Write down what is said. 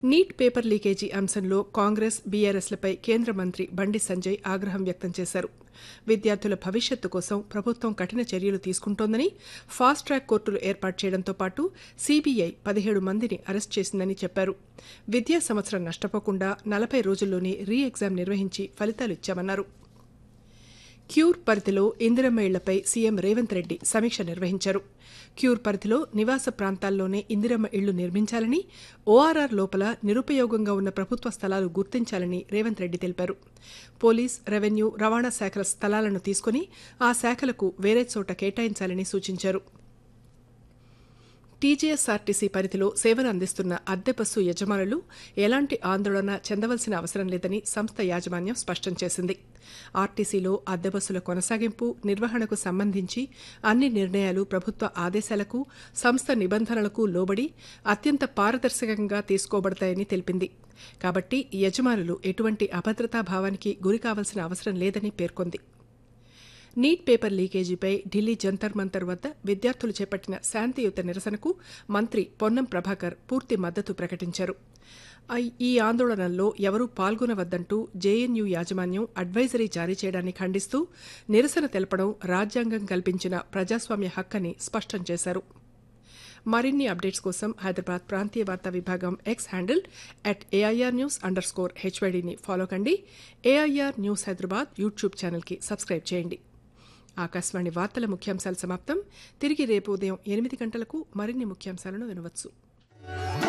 neat paper leakage అంశంలో కాంగ్రెస్ బీఆర్ఎస్లపై కేంద్ర మంత్రి బండి సంజయ్ ఆగ్రహం వ్యక్తం చేశారు విద్యార్థుల భవిష్యత్తు కోసం ప్రభుత్వం కఠిన చర్యలు తీసుకుంటోందని ఫాస్ట్ ట్రాక్ కోర్టులు ఏర్పాటు చేయడంతో పాటు సీబీఐ పదిహేడు మందిని అరెస్ట్ చేసిందని చెప్పారు విద్యా సంవత్సరం నష్టపోకుండా నలభై రోజుల్లోనే రీ ఎగ్జామ్ నిర్వహించి ఫలితాలు ఇచ్చామన్నారు క్యూర్ పరిధిలో ఇందిరమ్మ ఇళ్లపై సీఎం రేవంత్ రెడ్డి సమీక్ష నిర్వహించారు క్యూర్ పరిధిలో నివాస ప్రాంతాల్లోనే ఇందిరమ్మ ఇళ్లు నిర్మించాలని ఓఆర్ఆర్ లోపల నిరుపయోగంగా ఉన్న ప్రభుత్వ స్థలాలు గుర్తించాలని రేవంత్ రెడ్డి తెలిపారు పోలీస్ రెవెన్యూ రవాణా శాఖల స్థలాలను తీసుకుని ఆ శాఖలకు వేరే చోట కేటాయించాలని సూచించారు టీజీఎస్ఆర్టీసీ పరిధిలో సేవలు అందిస్తున్న అద్దె బస్సు యజమానులు ఎలాంటి ఆందోళన చెందవలసిన అవసరం లేదని సంస్థ యాజమాన్యం స్పష్టం చేసింది ఆర్టీసీలో అద్దె బస్సుల కొనసాగింపు నిర్వహణకు సంబంధించి అన్ని నిర్ణయాలు ప్రభుత్వ ఆదేశాలకు సంస్థ నిబంధనలకు లోబడి అత్యంత పారదర్శకంగా తీసుకోబడతాయని తెలిపింది కాబట్టి యజమానులు ఎటువంటి అభద్రతా భావానికి గురి కావాల్సిన అవసరం లేదని పేర్కొంది నీట్ పేపర్ లీకేజీపై ఢిల్లీ జంతర్ మంతర్ వద్ద విద్యార్థులు చేపట్టిన శాంతియుత నిరసనకు మంత్రి పొన్నం ప్రభాకర్ పూర్తి మద్దతు ప్రకటించారు ఐ- ఈ ఆందోళనల్లో ఎవరూ పాల్గొనవద్దంటూ జేఎన్యూ యాజమాన్యం అడ్వైజరీ జారీ చేయడాన్ని ఖండిస్తూ నిరసన తెలపడం రాజ్యాంగం కల్పించిన ప్రజాస్వామ్య హక్కని స్పష్టం చేశారు మరిన్ని అప్డేట్స్ కోసం హైదరాబాద్ ప్రాంతీయ వార్తా విభాగం X handle at AIR news underscore హెచ్వైడీని ఫాలో కండి ఏఐఆర్ న్యూస్ హైదరాబాద్ యూట్యూబ్ ఛానల్కి సబ్స్క్రైబ్ చేయండి ఆకాశవాణి వార్తల ముఖ్యాంశాలు సమాప్తం తిరిగి రేపు ఉదయం ఎనిమిది గంటలకు మరిన్ని ముఖ్యాంశాలను వినవచ్చు